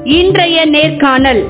இன்றைய நேர்காணல்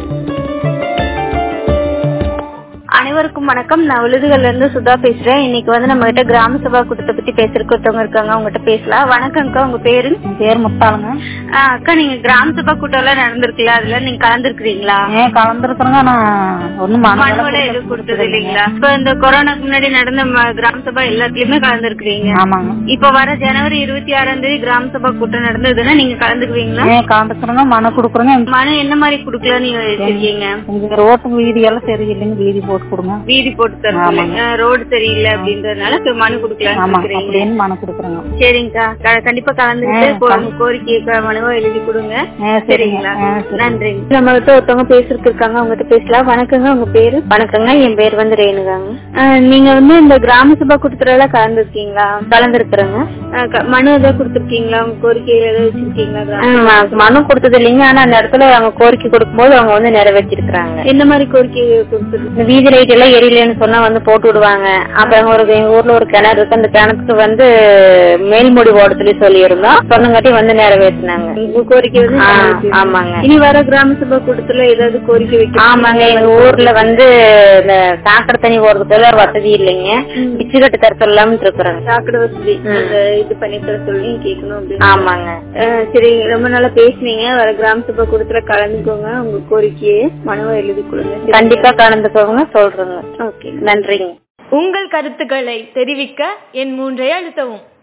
அனைவருக்கும் வணக்கம் நான் விழுதுகள்ல இருந்து சுதா பேசுறேன் இன்னைக்கு வந்து நம்ம கிட்ட கிராம சபா கூட்டத்தை பத்தி பேசுறதுக்கு ஒருத்தவங்க இருக்காங்க அவங்ககிட்ட பேசலாம் வணக்கம்க்கா உங்க பேரு என் பேர் முத்தாளுங்க ஆ, அக்கா நீங்க கிராம சபா கூட்டம் எல்லாம் நடந்திருக்குல்ல அதுல நீங்க கலந்துருக்கீங்களா ஏன் கலந்துருக்குறேங்க நான் ஒன்றும் மனுவெல்லாம் எதுவும் கொடுத்தது இல்லைங்களா இப்ப இந்த கொரோனாக்கு முன்னாடி நடந்த ம- கிராம சபா எல்லாத்துலயுமே கலந்துருக்கீங்க ஆமாங்க இப்ப வர ஜனவரி இருபத்தி ஆறாம் தேதி கிராம சபா கூட்டம் நடந்ததுன்னா நீங்க கலந்துக்குவீங்களா ஏன் கலந்துக்கிறோங்க மனு கொடுக்குறோங்க மனு என்ன மாதிரி குடுக்கலாம்னு நீங்க வச்சிருக்கீங்க எங்க ரோட்டு வீதி எல்லாம் சரியில்லைங்க வீதி போட்டு கொடுங்க வீதி போட்டு தரீங்க ரோடு சரியில்லை அப்படின்றதுனால இப்ப மனு குடுக்கலாம்னு ஆமாங்க இருக்கிறீங்க அப்படின்னு மனு கொடுக்குறோங்க சரிங்கக்கா க- கண்டிப்பா கலந்துக்கிட்டு ஆ, கோ- உங்க கோரிக்கையை மனுவா எழுதி கொடுங்க ஆ, சரிங்க சரிங்களா ஆ, சரி. நன்றி நம்ம கிட்ட ஒருத்தவங்க பேசுறதுக்கு இருக்காங்க அவங்க கிட்ட பேசலாம் வணக்கங்க உங்க பேரு வணக்கங்க என் பேர் வந்து ரேணுகாங்க நீங்க வந்து இந்த கிராம சபா கூட்டத்துல எல்லாம் கலந்துருக்கீங்களா கலந்துருக்குறேங்க மனு ஏதாவது கொடுத்துருக்கீங்களா உங்க கோரிக்கை ஏதாவது வச்சிருக்கீங்களா மனு கொடுத்தது இல்லைங்க ஆனா அந்த இடத்துல அவங்க கோரிக்கை கொடுக்கும்போது அவங்க வந்து நிறைவேற்றிருக்காங்க என்ன மாதிரி கோரிக்கை கொடுத்துருக்கு வீதி லைட் எல்லாம் எரியலன்னு சொன்னா வந்து போட்டு விடுவாங்க அப்புறம் ஒரு எங்க ஊர்ல ஒரு கிணறு இருக்கு அந்த கிணத்துக்கு வந்து மேல்முடி ஓட சொல்லி சொல்லியிருந்தோம் சொன்னங்காட்டி வந்து நிறைவேற்றினாங்க கோரிக்கை வந்து ஆமாங்க இனி வர கிராம சபா கூட்டத்துல ஏதாவது கோரிக்கை வைக்க ஆமாங்க எங்க ஊர்ல வந்து இந்த சாக்கடை தண்ணி போறதுக்குள்ள வசதி இல்லைங்க பிச்சு கட்டு தர சொல்லாம இருக்கிறாங்க சாக்கடை வசதி இது பண்ணி தர சொல்லி கேட்கணும் ஆமாங்க சரி ரொம்ப நாளா பேசுனீங்க வர கிராம சபா கூட்டத்துல கலந்துக்கோங்க உங்க கோரிக்கையை மனுவை எழுதி கொடுங்க கண்டிப்பா கலந்துக்கோங்க சொல்றேங்க ஓகே நன்றிங்க உங்கள் கருத்துக்களை தெரிவிக்க என் மூன்றை அழுத்தவும்